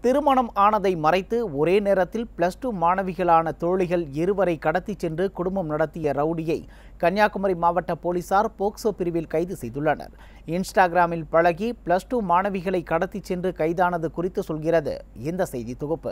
திருமணம் ஆனதை மறைத்து ஒரே நேரத்தில் பிளஸ் டூ மாணவிகளான தோழிகள் இருவரை கடத்திச் சென்று குடும்பம் நடத்திய ரவுடியை கன்னியாகுமரி மாவட்ட போலீசார் போக்சோ பிரிவில் கைது செய்துள்ளனர் இன்ஸ்டாகிராமில் பழகி பிளஸ் டூ மாணவிகளை கடத்திச் சென்று கைதானது குறித்து சொல்கிறது இந்த செய்தி தொகுப்பு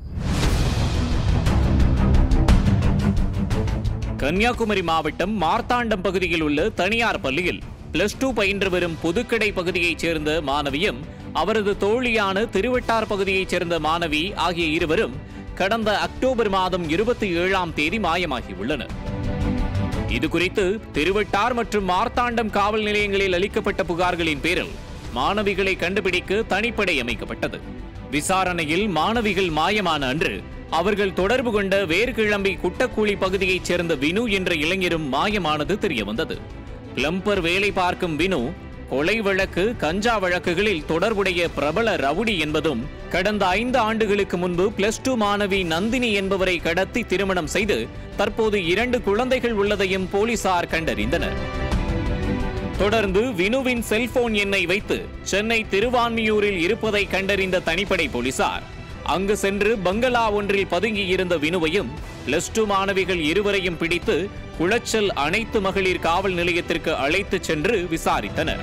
கன்னியாகுமரி மாவட்டம் மார்த்தாண்டம் பகுதியில் உள்ள தனியார் பள்ளியில் பிளஸ் டூ பயின்று வரும் புதுக்கடை பகுதியைச் சேர்ந்த மாணவியும் அவரது தோழியான திருவட்டார் பகுதியைச் சேர்ந்த மாணவி ஆகிய இருவரும் கடந்த அக்டோபர் மாதம் இருபத்தி ஏழாம் தேதி மாயமாகியுள்ளனர் இதுகுறித்து திருவட்டார் மற்றும் மார்த்தாண்டம் காவல் நிலையங்களில் அளிக்கப்பட்ட புகார்களின் பேரில் மாணவிகளை கண்டுபிடிக்க தனிப்படை அமைக்கப்பட்டது விசாரணையில் மாணவிகள் மாயமான அன்று அவர்கள் தொடர்பு கொண்ட வேர்கிழம்பி குட்டக்கூழி பகுதியைச் சேர்ந்த வினு என்ற இளைஞரும் மாயமானது தெரியவந்தது பிளம்பர் வேலை பார்க்கும் வினு கொலை வழக்கு கஞ்சா வழக்குகளில் தொடர்புடைய பிரபல ரவுடி என்பதும் கடந்த ஐந்து ஆண்டுகளுக்கு முன்பு பிளஸ் டூ மாணவி நந்தினி என்பவரை கடத்தி திருமணம் செய்து தற்போது இரண்டு குழந்தைகள் உள்ளதையும் போலீசார் கண்டறிந்தனர் தொடர்ந்து வினுவின் செல்போன் எண்ணை வைத்து சென்னை திருவான்மியூரில் இருப்பதை கண்டறிந்த தனிப்படை போலீசார் அங்கு சென்று பங்களா ஒன்றில் பதுங்கியிருந்த வினுவையும் பிளஸ் டூ மாணவிகள் இருவரையும் பிடித்து குளச்சல் அனைத்து மகளிர் காவல் நிலையத்திற்கு அழைத்துச் சென்று விசாரித்தனர்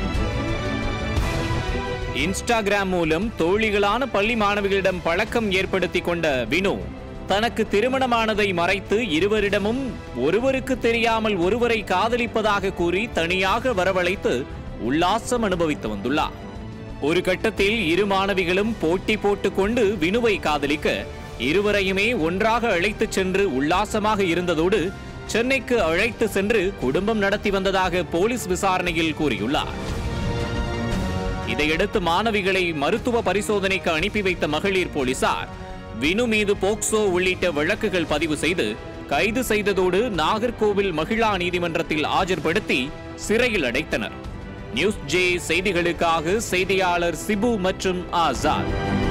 இன்ஸ்டாகிராம் மூலம் தோழிகளான பள்ளி மாணவிகளிடம் பழக்கம் ஏற்படுத்திக் கொண்ட வினு தனக்கு திருமணமானதை மறைத்து இருவரிடமும் ஒருவருக்கு தெரியாமல் ஒருவரை காதலிப்பதாக கூறி தனியாக வரவழைத்து உல்லாசம் அனுபவித்து வந்துள்ளார் ஒரு கட்டத்தில் இரு மாணவிகளும் போட்டி போட்டுக்கொண்டு வினுவை காதலிக்க இருவரையுமே ஒன்றாக அழைத்துச் சென்று உல்லாசமாக இருந்ததோடு சென்னைக்கு அழைத்து சென்று குடும்பம் நடத்தி வந்ததாக போலீஸ் விசாரணையில் கூறியுள்ளார் இதையடுத்து மாணவிகளை மருத்துவ பரிசோதனைக்கு அனுப்பி வைத்த மகளிர் போலீசார் வினு மீது போக்சோ உள்ளிட்ட வழக்குகள் பதிவு செய்து கைது செய்ததோடு நாகர்கோவில் மகிழா நீதிமன்றத்தில் ஆஜர்படுத்தி சிறையில் அடைத்தனர் நியூஸ் ஜே செய்திகளுக்காக செய்தியாளர் சிபு மற்றும் ஆசாத்